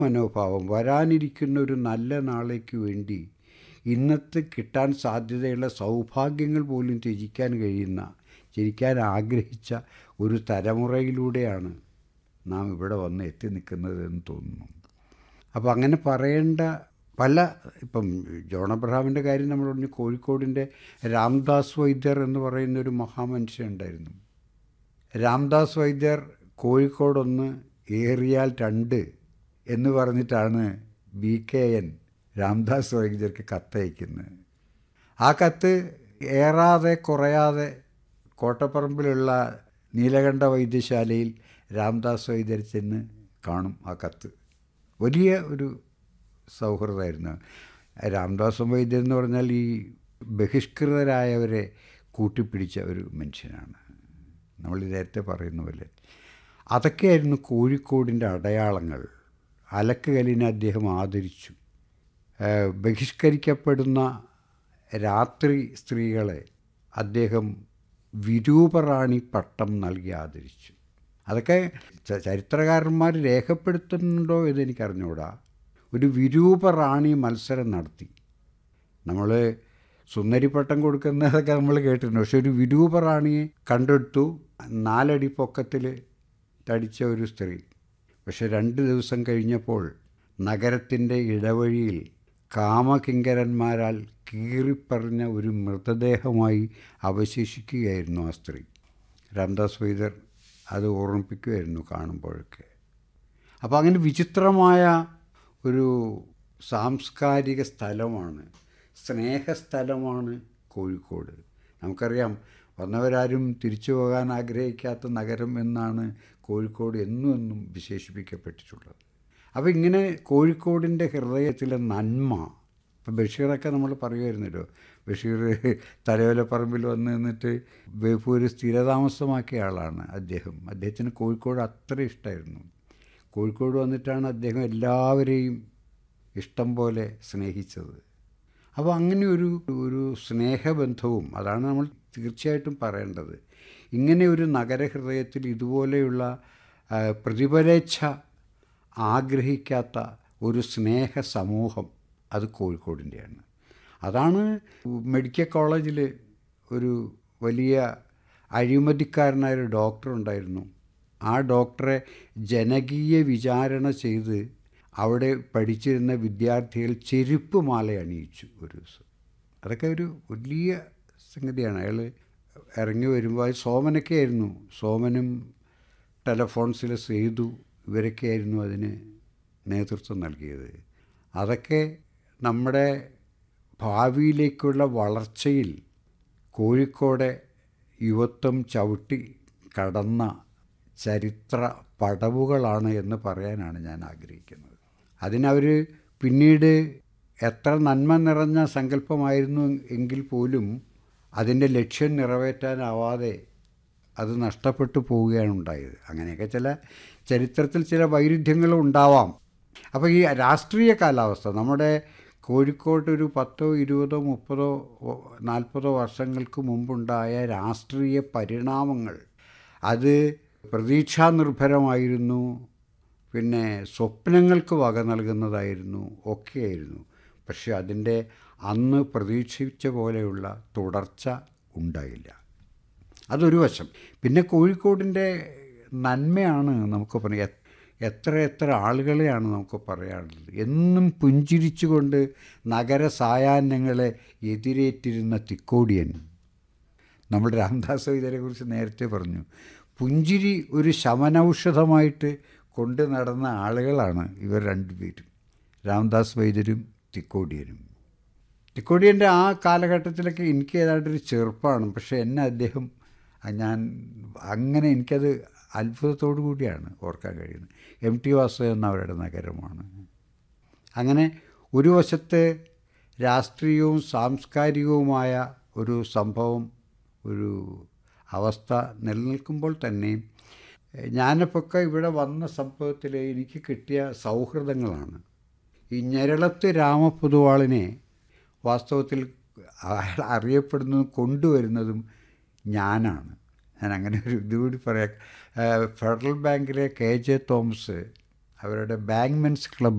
മനോഭാവം വരാനിരിക്കുന്ന ഒരു നല്ല നാളേക്ക് വേണ്ടി ഇന്നത്തെ കിട്ടാൻ സാധ്യതയുള്ള സൗഭാഗ്യങ്ങൾ പോലും ത്യജിക്കാൻ കഴിയുന്ന ത്യജിക്കാൻ ആഗ്രഹിച്ച ഒരു തലമുറയിലൂടെയാണ് നാം ഇവിടെ വന്ന് എത്തി നിൽക്കുന്നതെന്ന് തോന്നുന്നു അപ്പോൾ അങ്ങനെ പറയേണ്ട പല ഇപ്പം ജോൺ അബ്രഹാമിൻ്റെ കാര്യം നമ്മൾ പറഞ്ഞു കോഴിക്കോടിൻ്റെ രാംദാസ് വൈദ്യർ എന്ന് പറയുന്ന ഒരു മഹാമനുഷ്യൻ ഉണ്ടായിരുന്നു രാംദാസ് വൈദ്യർ കോഴിക്കോടൊന്ന് ഏറിയാൽ രണ്ട് എന്ന് പറഞ്ഞിട്ടാണ് ബി കെ എൻ രാംദാസ് വൈദ്യർക്ക് കത്തയക്കുന്നത് ആ കത്ത് ഏറാതെ കുറയാതെ കോട്ടപ്പറമ്പിലുള്ള നീലകണ്ഠ വൈദ്യശാലയിൽ രാംദാസ് വൈദ്യർ ചെന്ന് കാണും ആ കത്ത് വലിയ ഒരു സൗഹൃദമായിരുന്നു രാംദാസ് വൈദ്യർ എന്ന് പറഞ്ഞാൽ ഈ ബഹിഷ്കൃതരായവരെ കൂട്ടിപ്പിടിച്ച ഒരു മനുഷ്യനാണ് നമ്മൾ നേരത്തെ പറയുന്ന പോലെ അതൊക്കെയായിരുന്നു കോഴിക്കോടിൻ്റെ അടയാളങ്ങൾ അലക്കുകലിനെ അദ്ദേഹം ആദരിച്ചു ബഹിഷ്കരിക്കപ്പെടുന്ന രാത്രി സ്ത്രീകളെ അദ്ദേഹം വിരൂപറാണി പട്ടം നൽകി ആദരിച്ചു അതൊക്കെ ചരിത്രകാരന്മാർ രേഖപ്പെടുത്തുന്നുണ്ടോ എന്നെനിക്കറിഞ്ഞൂടാ ഒരു വിരൂപറാണി മത്സരം നടത്തി നമ്മൾ സുന്ദരിപ്പട്ടം കൊടുക്കുന്നതൊക്കെ നമ്മൾ കേട്ടിട്ടുണ്ട് പക്ഷെ ഒരു വിരൂപറാണിയെ കണ്ടെടുത്തു നാലടി പൊക്കത്തിൽ തടിച്ച ഒരു സ്ത്രീ പക്ഷെ രണ്ട് ദിവസം കഴിഞ്ഞപ്പോൾ നഗരത്തിൻ്റെ ഇടവഴിയിൽ കാമകിങ്കരന്മാരാൽ കീറിപ്പറഞ്ഞ ഒരു മൃതദേഹമായി അവശേഷിക്കുകയായിരുന്നു ആ സ്ത്രീ രാംദാസ് വൈദ്യർ അത് ഓർമ്മിപ്പിക്കുമായിരുന്നു കാണുമ്പോഴൊക്കെ അപ്പോൾ അങ്ങനെ വിചിത്രമായ ഒരു സാംസ്കാരിക സ്ഥലമാണ് സ്നേഹസ്ഥലമാണ് കോഴിക്കോട് നമുക്കറിയാം വന്നവരാരും തിരിച്ചു പോകാൻ ആഗ്രഹിക്കാത്ത നഗരം എന്നാണ് കോഴിക്കോട് എന്നും എന്നും വിശേഷിപ്പിക്കപ്പെട്ടിട്ടുള്ളത് അപ്പോൾ ഇങ്ങനെ കോഴിക്കോടിൻ്റെ ഹൃദയത്തിലെ നന്മ ഇപ്പം ബഷീറൊക്കെ നമ്മൾ പറയുമായിരുന്നല്ലോ ബഷീർ തലയോലപ്പറമ്പിൽ വന്ന് നിന്നിട്ട് ബേപ്പൂർ സ്ഥിരതാമസമാക്കിയ ആളാണ് അദ്ദേഹം അദ്ദേഹത്തിന് കോഴിക്കോട് അത്ര ഇഷ്ടമായിരുന്നു കോഴിക്കോട് വന്നിട്ടാണ് അദ്ദേഹം എല്ലാവരെയും ഇഷ്ടം പോലെ സ്നേഹിച്ചത് അപ്പോൾ അങ്ങനെ ഒരു ഒരു സ്നേഹബന്ധവും അതാണ് നമ്മൾ തീർച്ചയായിട്ടും പറയേണ്ടത് ഇങ്ങനെ ഒരു നഗരഹൃദയത്തിൽ ഇതുപോലെയുള്ള പ്രതിഫലേച്ഛ ആഗ്രഹിക്കാത്ത ഒരു സ്നേഹ സമൂഹം അത് കോഴിക്കോടിൻ്റെയാണ് അതാണ് മെഡിക്കൽ കോളേജിൽ ഒരു വലിയ അഴിമതിക്കാരനായ ഒരു ഡോക്ടർ ഉണ്ടായിരുന്നു ആ ഡോക്ടറെ ജനകീയ വിചാരണ ചെയ്ത് അവിടെ പഠിച്ചിരുന്ന വിദ്യാർത്ഥികൾ ചെരുപ്പ് മാല അണിയിച്ചു ഒരു ദിവസം അതൊക്കെ ഒരു വലിയ സംഗതിയാണ് അയാൾ ഇറങ്ങി വരുമ്പോൾ അത് സോമനൊക്കെ ആയിരുന്നു സോമനും ടെലഫോൺസിലെ സേതു ഇവരൊക്കെ ആയിരുന്നു അതിന് നേതൃത്വം നൽകിയത് അതൊക്കെ നമ്മുടെ ഭാവിയിലേക്കുള്ള വളർച്ചയിൽ കോഴിക്കോടെ യുവത്വം ചവിട്ടി കടന്ന ചരിത്ര പടവുകളാണ് എന്ന് പറയാനാണ് ഞാൻ ആഗ്രഹിക്കുന്നത് അതിനവർ പിന്നീട് എത്ര നന്മ നിറഞ്ഞ സങ്കല്പമായിരുന്നു എങ്കിൽ പോലും അതിൻ്റെ ലക്ഷ്യം നിറവേറ്റാനാവാതെ അത് നഷ്ടപ്പെട്ടു പോവുകയാണ് ഉണ്ടായത് അങ്ങനെയൊക്കെ ചില ചരിത്രത്തിൽ ചില വൈരുദ്ധ്യങ്ങളും ഉണ്ടാവാം അപ്പോൾ ഈ രാഷ്ട്രീയ കാലാവസ്ഥ നമ്മുടെ കോഴിക്കോട്ട് ഒരു പത്തോ ഇരുപതോ മുപ്പതോ നാൽപ്പതോ വർഷങ്ങൾക്ക് മുമ്പുണ്ടായ രാഷ്ട്രീയ പരിണാമങ്ങൾ അത് പ്രതീക്ഷാനിർഭരമായിരുന്നു പിന്നെ സ്വപ്നങ്ങൾക്ക് വക നൽകുന്നതായിരുന്നു ഒക്കെയായിരുന്നു പക്ഷെ അതിൻ്റെ അന്ന് പ്രതീക്ഷിച്ച പോലെയുള്ള തുടർച്ച ഉണ്ടായില്ല അതൊരു വശം പിന്നെ കോഴിക്കോടിൻ്റെ നന്മയാണ് നമുക്ക് പറയാം എത്ര എത്ര ആളുകളെയാണ് നമുക്ക് പറയാനുള്ളത് എന്നും പുഞ്ചിരിച്ചുകൊണ്ട് നഗര സായാഹ്നങ്ങളെ എതിരേറ്റിരുന്ന തിക്കോടിയൻ നമ്മൾ രാംദാസ് വൈദ്യരെക്കുറിച്ച് നേരത്തെ പറഞ്ഞു പുഞ്ചിരി ഒരു ശമനൌഷധമായിട്ട് കൊണ്ടു നടന്ന ആളുകളാണ് ഇവർ രണ്ടുപേരും രാംദാസ് വൈദ്യരും തിക്കോടിയനും തിക്കോടിയൻ്റെ ആ കാലഘട്ടത്തിലൊക്കെ എനിക്ക് ഏതാണ്ടൊരു ചെറുപ്പമാണ് പക്ഷേ എന്നെ അദ്ദേഹം ഞാൻ അങ്ങനെ എനിക്കത് അത്ഭുതത്തോടു കൂടിയാണ് ഓർക്കാൻ കഴിയുന്നത് എം ടി വാസുദേവൻ എന്ന അവരുടെ നഗരമാണ് അങ്ങനെ ഒരു വശത്തെ രാഷ്ട്രീയവും സാംസ്കാരികവുമായ ഒരു സംഭവം ഒരു അവസ്ഥ നിലനിൽക്കുമ്പോൾ തന്നെ ഞാനിപ്പൊക്കെ ഇവിടെ വന്ന സംഭവത്തിൽ എനിക്ക് കിട്ടിയ സൗഹൃദങ്ങളാണ് ഈ ഞെരളത്ത് രാമപൊതുവാളിനെ വാസ്തവത്തിൽ അറിയപ്പെടുന്നതും കൊണ്ടുവരുന്നതും ഞാനാണ് ഞാൻ അങ്ങനെ ഒരു ഇതുകൂടി പറയാം ഫെഡറൽ ബാങ്കിലെ കെ ജെ തോമസ് അവരുടെ ബാങ്ക്മെൻസ് ക്ലബ്ബ്